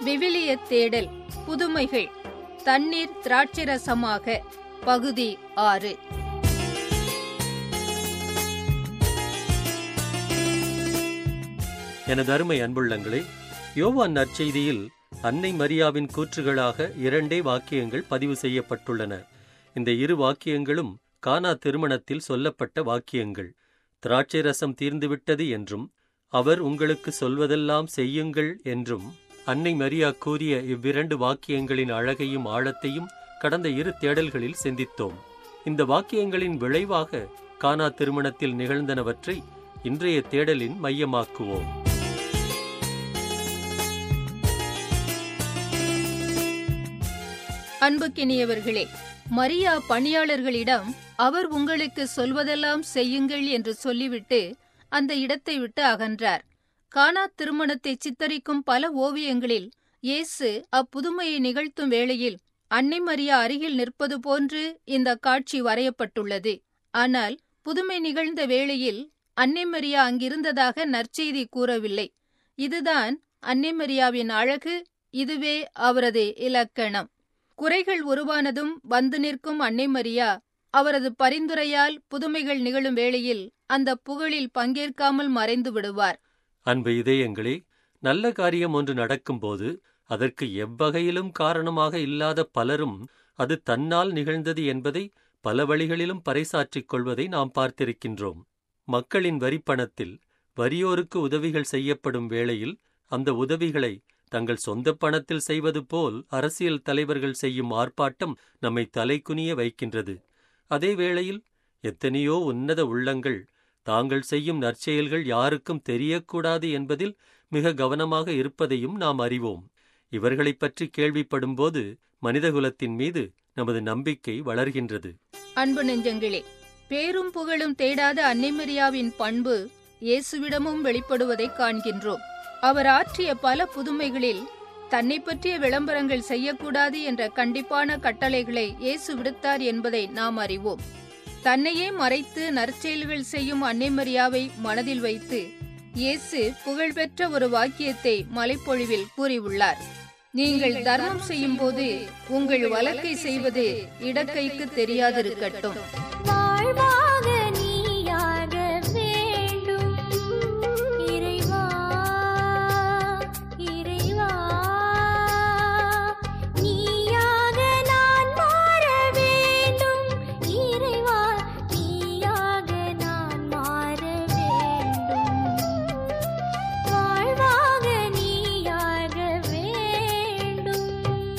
விவிலிய தேடல் புதுமைகள் தண்ணீர் திராட்சரசமாக பகுதி ஆறு எனது அருமை அன்புள்ளங்களே யோவான் நற்செய்தியில் அன்னை மரியாவின் கூற்றுகளாக இரண்டே வாக்கியங்கள் பதிவு செய்யப்பட்டுள்ளன இந்த இரு வாக்கியங்களும் கானா திருமணத்தில் சொல்லப்பட்ட வாக்கியங்கள் திராட்சை ரசம் தீர்ந்துவிட்டது என்றும் அவர் உங்களுக்கு சொல்வதெல்லாம் செய்யுங்கள் என்றும் அன்னை மரியா கூறிய இவ்விரண்டு வாக்கியங்களின் அழகையும் ஆழத்தையும் கடந்த இரு தேடல்களில் சிந்தித்தோம் இந்த வாக்கியங்களின் விளைவாக கானா திருமணத்தில் நிகழ்ந்தனவற்றை இன்றைய தேடலின் மையமாக்குவோம் அன்புக்கினியவர்களே மரியா பணியாளர்களிடம் அவர் உங்களுக்கு சொல்வதெல்லாம் செய்யுங்கள் என்று சொல்லிவிட்டு அந்த இடத்தை விட்டு அகன்றார் கானா திருமணத்தை சித்தரிக்கும் பல ஓவியங்களில் இயேசு அப்புதுமையை நிகழ்த்தும் வேளையில் அன்னை மரியா அருகில் நிற்பது போன்று இந்த காட்சி வரையப்பட்டுள்ளது ஆனால் புதுமை நிகழ்ந்த வேளையில் அன்னை மரியா அங்கிருந்ததாக நற்செய்தி கூறவில்லை இதுதான் அன்னை மரியாவின் அழகு இதுவே அவரது இலக்கணம் குறைகள் உருவானதும் வந்து நிற்கும் அன்னை மரியா அவரது பரிந்துரையால் புதுமைகள் நிகழும் வேளையில் அந்த புகழில் பங்கேற்காமல் மறைந்து விடுவார் அன்பு இதயங்களே நல்ல காரியம் ஒன்று நடக்கும்போது அதற்கு எவ்வகையிலும் காரணமாக இல்லாத பலரும் அது தன்னால் நிகழ்ந்தது என்பதை பல வழிகளிலும் பறைசாற்றிக் கொள்வதை நாம் பார்த்திருக்கின்றோம் மக்களின் வரிப்பணத்தில் வறியோருக்கு உதவிகள் செய்யப்படும் வேளையில் அந்த உதவிகளை தங்கள் சொந்த பணத்தில் செய்வது போல் அரசியல் தலைவர்கள் செய்யும் ஆர்ப்பாட்டம் நம்மை தலைக்குனிய வைக்கின்றது அதே வேளையில் எத்தனையோ உன்னத உள்ளங்கள் தாங்கள் செய்யும் நற்செயல்கள் யாருக்கும் தெரியக்கூடாது என்பதில் மிக கவனமாக இருப்பதையும் நாம் அறிவோம் இவர்களைப் பற்றி கேள்விப்படும்போது மனிதகுலத்தின் மீது நமது நம்பிக்கை வளர்கின்றது அன்பு நெஞ்சங்களே பேரும் புகழும் தேடாத அன்னைமரியாவின் பண்பு இயேசுவிடமும் வெளிப்படுவதை காண்கின்றோம் அவர் ஆற்றிய பல புதுமைகளில் தன்னை பற்றிய விளம்பரங்கள் செய்யக்கூடாது என்ற கண்டிப்பான கட்டளைகளை இயேசு விடுத்தார் என்பதை நாம் அறிவோம் தன்னையே மறைத்து நற்செயல்கள் செய்யும் அன்னைமரியாவை மனதில் வைத்து இயேசு புகழ்பெற்ற ஒரு வாக்கியத்தை மலைப்பொழிவில் கூறியுள்ளார் நீங்கள் தர்மம் செய்யும் போது உங்கள் வழக்கை செய்வது இடக்கைக்கு தெரியாதிருக்கட்டும் வாழ்வாக நீயாக வேண்டும் இறைவா இறைவா நீயாக நான் மாற வேண்டும் இறைவா நீயாக நான் மாற வேண்டும் வாழ்வாக நீயாக வேண்டும்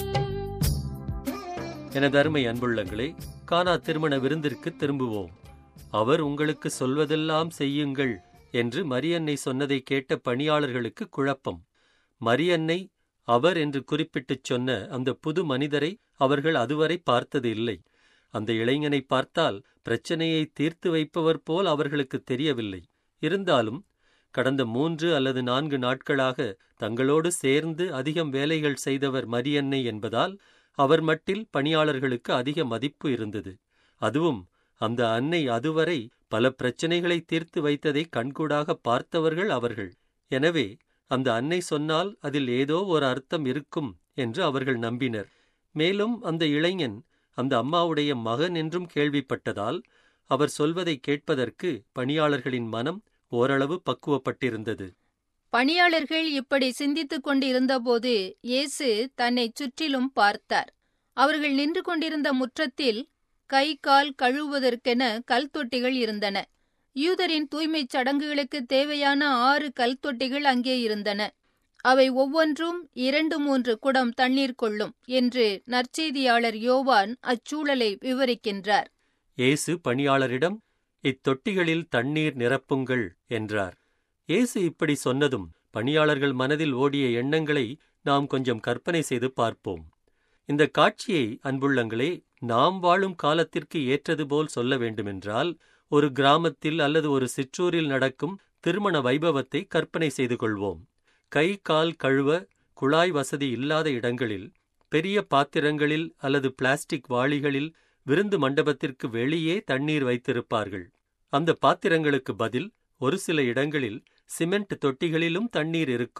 எனது அருமை அன்புள்ளங்களே கானா திருமண விருந்திற்கு திரும்புவோம் அவர் உங்களுக்கு சொல்வதெல்லாம் செய்யுங்கள் என்று மரியன்னை சொன்னதை கேட்ட பணியாளர்களுக்கு குழப்பம் மரியன்னை அவர் என்று குறிப்பிட்டுச் சொன்ன அந்த புது மனிதரை அவர்கள் அதுவரை பார்த்தது இல்லை அந்த இளைஞனை பார்த்தால் பிரச்சனையை தீர்த்து வைப்பவர் போல் அவர்களுக்கு தெரியவில்லை இருந்தாலும் கடந்த மூன்று அல்லது நான்கு நாட்களாக தங்களோடு சேர்ந்து அதிகம் வேலைகள் செய்தவர் மரியன்னை என்பதால் அவர் மட்டில் பணியாளர்களுக்கு அதிக மதிப்பு இருந்தது அதுவும் அந்த அன்னை அதுவரை பல பிரச்சனைகளை தீர்த்து வைத்ததை கண்கூடாக பார்த்தவர்கள் அவர்கள் எனவே அந்த அன்னை சொன்னால் அதில் ஏதோ ஒரு அர்த்தம் இருக்கும் என்று அவர்கள் நம்பினர் மேலும் அந்த இளைஞன் அந்த அம்மாவுடைய மகன் என்றும் கேள்விப்பட்டதால் அவர் சொல்வதை கேட்பதற்கு பணியாளர்களின் மனம் ஓரளவு பக்குவப்பட்டிருந்தது பணியாளர்கள் இப்படி சிந்தித்துக் கொண்டிருந்தபோது இயேசு தன்னை சுற்றிலும் பார்த்தார் அவர்கள் நின்று கொண்டிருந்த முற்றத்தில் கை கால் கழுவுவதற்கென கல் தொட்டிகள் இருந்தன யூதரின் தூய்மைச் சடங்குகளுக்கு தேவையான ஆறு கல் தொட்டிகள் அங்கே இருந்தன அவை ஒவ்வொன்றும் இரண்டு மூன்று குடம் தண்ணீர் கொள்ளும் என்று நற்செய்தியாளர் யோவான் அச்சூழலை விவரிக்கின்றார் இயேசு பணியாளரிடம் இத்தொட்டிகளில் தண்ணீர் நிரப்புங்கள் என்றார் இயேசு இப்படி சொன்னதும் பணியாளர்கள் மனதில் ஓடிய எண்ணங்களை நாம் கொஞ்சம் கற்பனை செய்து பார்ப்போம் இந்த காட்சியை அன்புள்ளங்களே நாம் வாழும் காலத்திற்கு ஏற்றது போல் சொல்ல வேண்டுமென்றால் ஒரு கிராமத்தில் அல்லது ஒரு சிற்றூரில் நடக்கும் திருமண வைபவத்தை கற்பனை செய்து கொள்வோம் கை கால் கழுவ குழாய் வசதி இல்லாத இடங்களில் பெரிய பாத்திரங்களில் அல்லது பிளாஸ்டிக் வாளிகளில் விருந்து மண்டபத்திற்கு வெளியே தண்ணீர் வைத்திருப்பார்கள் அந்த பாத்திரங்களுக்கு பதில் ஒரு சில இடங்களில் சிமெண்ட் தொட்டிகளிலும் தண்ணீர் இருக்கும்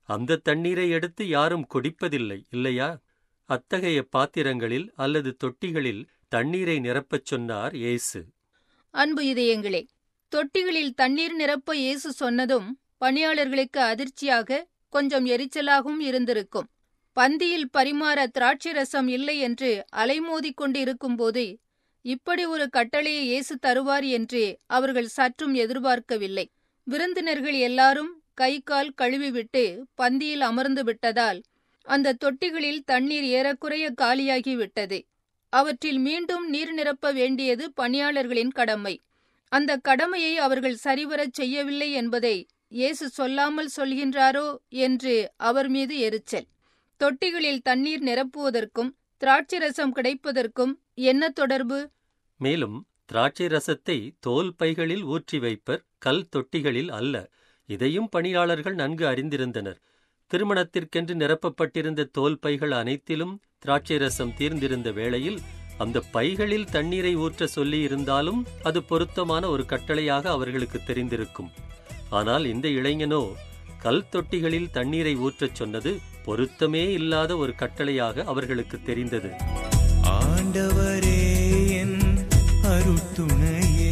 அந்த தண்ணீரை எடுத்து யாரும் குடிப்பதில்லை இல்லையா அத்தகைய பாத்திரங்களில் அல்லது தொட்டிகளில் தண்ணீரை நிரப்பச் சொன்னார் இயேசு அன்பு இதயங்களே தொட்டிகளில் தண்ணீர் நிரப்ப இயேசு சொன்னதும் பணியாளர்களுக்கு அதிர்ச்சியாக கொஞ்சம் எரிச்சலாகவும் இருந்திருக்கும் பந்தியில் பரிமாற திராட்சை ரசம் இல்லை என்று அலைமோதிக் கொண்டு இருக்கும்போது இப்படி ஒரு கட்டளையை இயேசு தருவார் என்று அவர்கள் சற்றும் எதிர்பார்க்கவில்லை விருந்தினர்கள் எல்லாரும் கை கால் கழுவிவிட்டு பந்தியில் அமர்ந்து விட்டதால் அந்த தொட்டிகளில் தண்ணீர் ஏறக்குறைய காலியாகி விட்டது அவற்றில் மீண்டும் நீர் நிரப்ப வேண்டியது பணியாளர்களின் கடமை அந்த கடமையை அவர்கள் சரிவரச் செய்யவில்லை என்பதை இயேசு சொல்லாமல் சொல்கின்றாரோ என்று அவர் மீது எரிச்சல் தொட்டிகளில் தண்ணீர் நிரப்புவதற்கும் திராட்சை ரசம் கிடைப்பதற்கும் என்ன தொடர்பு மேலும் திராட்சை ரசத்தை தோல் பைகளில் ஊற்றி வைப்பர் கல் தொட்டிகளில் அல்ல இதையும் பணியாளர்கள் நன்கு அறிந்திருந்தனர் திருமணத்திற்கென்று நிரப்பப்பட்டிருந்த தோல் பைகள் அனைத்திலும் திராட்சை ரசம் தீர்ந்திருந்த வேளையில் அந்த பைகளில் தண்ணீரை ஊற்ற சொல்லியிருந்தாலும் அது பொருத்தமான ஒரு கட்டளையாக அவர்களுக்கு தெரிந்திருக்கும் ஆனால் இந்த இளைஞனோ கல் தொட்டிகளில் தண்ணீரை ஊற்றச் சொன்னது பொருத்தமே இல்லாத ஒரு கட்டளையாக அவர்களுக்கு தெரிந்தது ஆண்டவரே என் அருட்துணையே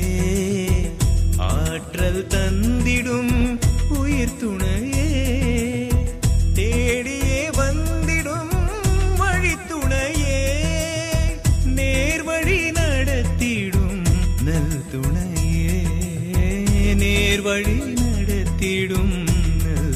ஆற்றல் தந்திடும் உயிர் துணையே தேடியே வந்திடும் வழித்துணையே நேர்வழி நடத்திடும் நல் துணையே நேர்வழி நடத்திடும் நல்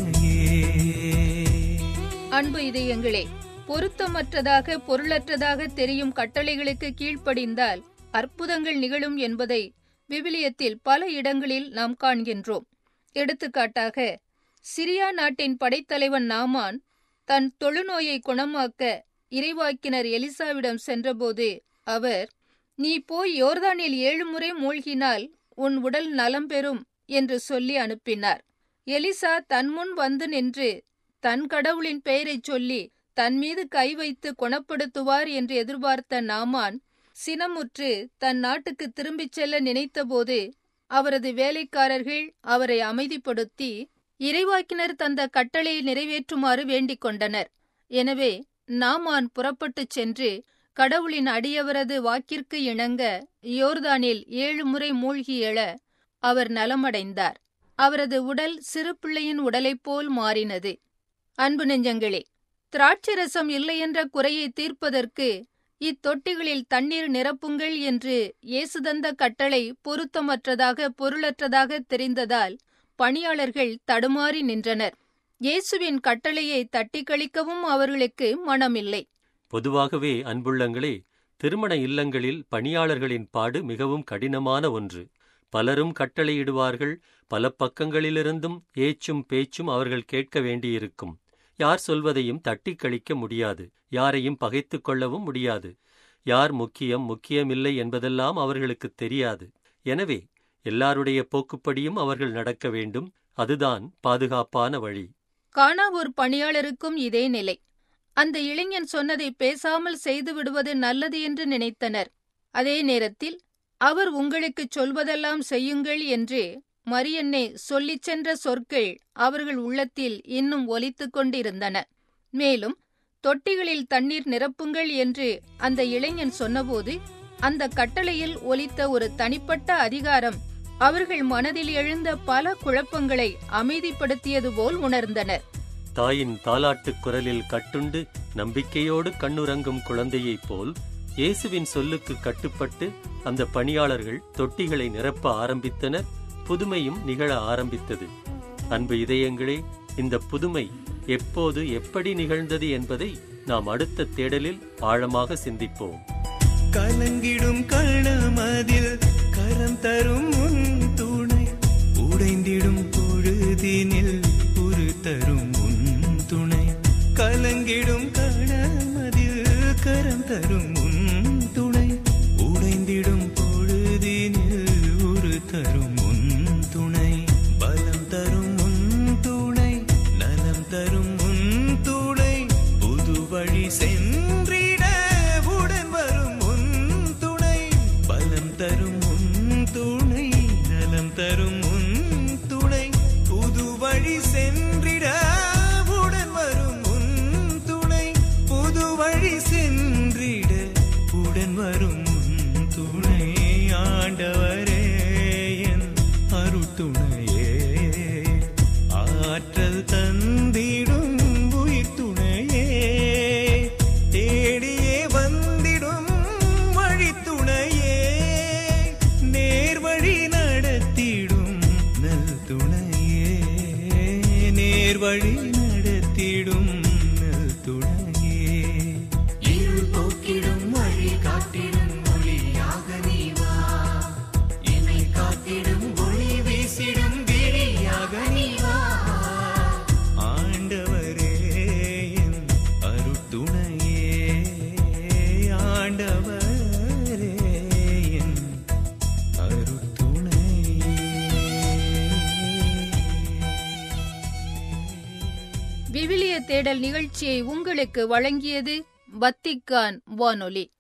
துணையே அன்பு இதயங்களே பொருத்தமற்றதாக பொருளற்றதாக தெரியும் கட்டளைகளுக்கு கீழ்ப்படிந்தால் அற்புதங்கள் நிகழும் என்பதை விவிலியத்தில் பல இடங்களில் நாம் காண்கின்றோம் எடுத்துக்காட்டாக சிரியா நாட்டின் படைத்தலைவன் நாமான் தன் தொழுநோயை குணமாக்க இறைவாக்கினர் எலிசாவிடம் சென்றபோது அவர் நீ போய் யோர்தானில் ஏழு முறை மூழ்கினால் உன் உடல் நலம் பெறும் என்று சொல்லி அனுப்பினார் எலிசா தன்முன் வந்து நின்று தன் கடவுளின் பெயரைச் சொல்லி தன் மீது கை வைத்து குணப்படுத்துவார் என்று எதிர்பார்த்த நாமான் சினமுற்று தன் நாட்டுக்கு திரும்பிச் செல்ல நினைத்தபோது அவரது வேலைக்காரர்கள் அவரை அமைதிப்படுத்தி இறைவாக்கினர் தந்த கட்டளையை நிறைவேற்றுமாறு வேண்டிக் கொண்டனர் எனவே நாமான் புறப்பட்டுச் சென்று கடவுளின் அடியவரது வாக்கிற்கு இணங்க யோர்தானில் ஏழு முறை மூழ்கி எழ அவர் நலமடைந்தார் அவரது உடல் சிறு பிள்ளையின் உடலைப் போல் மாறினது அன்பு நெஞ்சங்களே திராட்சை ரசம் இல்லையென்ற குறையை தீர்ப்பதற்கு இத்தொட்டிகளில் தண்ணீர் நிரப்புங்கள் என்று இயேசு தந்த கட்டளை பொருத்தமற்றதாக பொருளற்றதாக தெரிந்ததால் பணியாளர்கள் தடுமாறி நின்றனர் இயேசுவின் கட்டளையை தட்டி கழிக்கவும் அவர்களுக்கு மனமில்லை பொதுவாகவே அன்புள்ளங்களே திருமண இல்லங்களில் பணியாளர்களின் பாடு மிகவும் கடினமான ஒன்று பலரும் கட்டளையிடுவார்கள் பல பக்கங்களிலிருந்தும் ஏச்சும் பேச்சும் அவர்கள் கேட்க வேண்டியிருக்கும் யார் சொல்வதையும் தட்டிக் கழிக்க முடியாது யாரையும் பகைத்துக் கொள்ளவும் முடியாது யார் முக்கியம் முக்கியமில்லை என்பதெல்லாம் அவர்களுக்குத் தெரியாது எனவே எல்லாருடைய போக்குப்படியும் அவர்கள் நடக்க வேண்டும் அதுதான் பாதுகாப்பான வழி காணாவூர் பணியாளருக்கும் இதே நிலை அந்த இளைஞன் சொன்னதை பேசாமல் செய்து விடுவது நல்லது என்று நினைத்தனர் அதே நேரத்தில் அவர் உங்களுக்குச் சொல்வதெல்லாம் செய்யுங்கள் என்று மரியன்னை சொல்லிச் சென்ற சொற்கள் அவர்கள் உள்ளத்தில் இன்னும் ஒலித்துக் கொண்டிருந்தன மேலும் தொட்டிகளில் தண்ணீர் நிரப்புங்கள் என்று அந்த இளைஞன் சொன்னபோது அந்த கட்டளையில் ஒலித்த ஒரு தனிப்பட்ட அதிகாரம் அவர்கள் மனதில் எழுந்த பல குழப்பங்களை அமைதிப்படுத்தியது போல் உணர்ந்தனர் தாயின் தாலாட்டுக் குரலில் கட்டுண்டு நம்பிக்கையோடு கண்ணுறங்கும் குழந்தையைப் போல் இயேசுவின் சொல்லுக்கு கட்டுப்பட்டு அந்த பணியாளர்கள் தொட்டிகளை நிரப்ப ஆரம்பித்தனர் புதுமையும் நிகழ ஆரம்பித்தது அன்பு இதயங்களே இந்த புதுமை எப்போது எப்படி நிகழ்ந்தது என்பதை நாம் அடுத்த தேடலில் ஆழமாக சிந்திப்போம் கலங்கிடும் கள்ளமதில் கரம் தரும் உன் துணை உடைந்திடும் பொழுதினில் உரு தரும் உன் துணை கலங்கிடும் கள்ளமதில் கரம் தரும் உன் துணை உடைந்திடும் பொழுதினில் உரு தரும் உன் துணை பலம் தரும் உன் துணை நலம் தரும் உன் துணை புது வழி சென்றிட உடன் வரும் உன் துணை பலம் தரும் உன் துணை நலம் தரும் உன் துணை புது வழி சென்றிட அருள் தந்திடும் உயிர் துணையே தேடியே வந்திடும் வழித்துணையே நேர்வழி நடத்திடும் நல் துணையே நேர்வழி நடத்திடும் நல் துணையே இருள் போக்கிடும் வழி காட்டிடும் ஒளியாக நீ வா என்னை காத்திடும் ஒளி வீசிடும் விழியாக நீ வா ஆண்டவரே என் அருட்டுணையே ஆண்டவரே என் அருட்டுணையே விவிலிய தேடல் நிகழ்ச்சியை உங்களுக்கு வழங்கியது வத்திக்கான் வானொலி